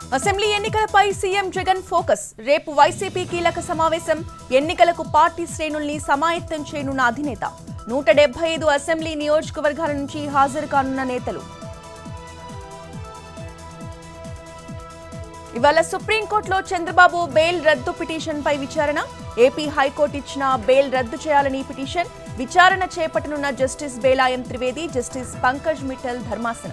assembly ఎన్నికలపై CM Jagan focus రేపు YCP కీలక సమావేశం ఎన్నికలకు పార్టీ శ్రేణుల్ని సమాయత్తం చేయనున్న అధినేత నూట డెబ్బై ఐదు అసెంబ్లీ నియోజకవర్గాల నుంచి హాజరు కానున్న నేతలు ఇవాళ సుప్రీంకోర్టులో చంద్రబాబు బెయిల్ రద్దు పిటిషన్పై విచారణ ఏపీ హైకోర్టు ఇచ్చిన బెయిల్ రద్దు చేయాలని పిటిషన్ విచారణ చేపట్టనున్న జస్టిస్ బేలాయం త్రివేది జస్టిస్ పంకజ్ మిట్టల్ ధర్మాసనం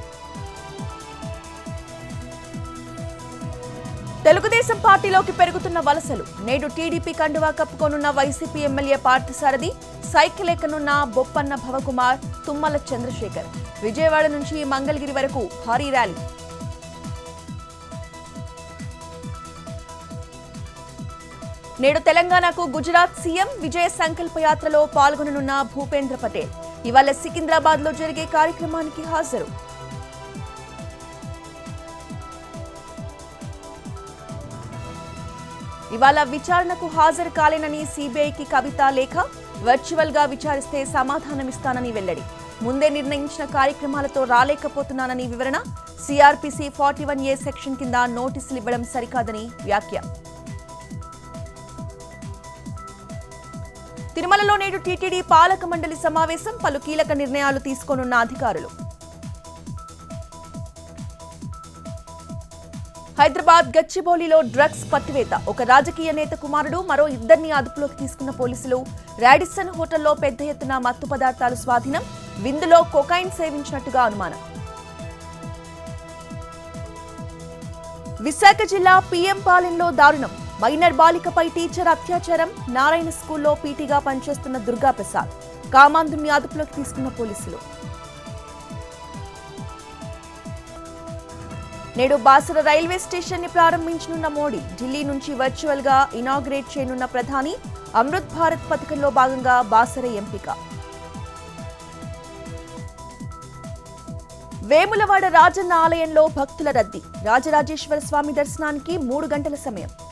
తెలుగుదేశం పార్టీలోకి పెరుగుతున్న వలసలు నేడు టీడీపీ కండువా కప్పుకోనున్న వైసీపీ ఎమ్మెల్యే పార్థసారథి సైకిల్ ఎక్కనున్న బొప్పన్న భవకుమార్ తుమ్మల చంద్రశేఖర్ విజయవాడ నుంచి మంగళగిరి వరకు భారీ ర్యాలీ నేడు తెలంగాణకు గుజరాత్ సీఎం విజయ సంకల్ప యాత్రలో పాల్గొననున్న భూపేంద్ర పటేల్ ఇవాళ సికింద్రాబాద్ లో జరిగే కార్యక్రమానికి హాజరు ఇవాళ విచారణకు హాజరు కాలేనని సీబీఐకి కవిత లేఖ వర్చువల్ గా విచారిస్తే సమాధానమిస్తానని వెల్లడి ముందే నిర్ణయించిన కార్యక్రమాలతో రాలేకపోతున్నానని వివరణ CrPC forty one A section కింద నోటీసులు ఇవ్వడం సరికాదని వ్యాఖ్య తిరుమలలో నేడు టీటీడీ పాలక మండలి సమావేశం పలు కీలక నిర్ణయాలు తీసుకోనున్న అధికారులు హైదరాబాద్ గచ్చిబౌలిలో డ్రగ్స్ పట్టివేత ఒక రాజకీయ నేత కుమారుడు మరో ఇద్దరిని అదుపులోకి తీసుకున్న పోలీసులు రాడిసన్ హోటల్లో పెద్ద ఎత్తున మత్తు పదార్థాలు స్వాధీనం విందులో కొకైన్ సేవించినట్టుగా అనుమానం విశాఖ జిల్లా పిఎం పాలెంలో దారుణం మైనర్ బాలికపై టీచర్ అత్యాచారం నారాయణ స్కూల్లో పీటీగా పనిచేస్తున్న దుర్గా ప్రసాద్ కామాంధుని అదుపులోకి తీసుకున్న పోలీసులు నేడు బాసర రైల్వే స్టేషన్ ని ప్రారంభించనున్న మోడీ ఢిల్లీ నుంచి వర్చువల్ గా ఇనాగ్రేట్ చేయనున్న ప్రధాని అమృత్ భారత్ పథకంలో భాగంగా బాసర ఎంపిక వేములవాడ రాజన్న ఆలయంలో భక్తుల రద్దీ రాజరాజేశ్వర స్వామి దర్శనానికి మూడు గంటల సమయం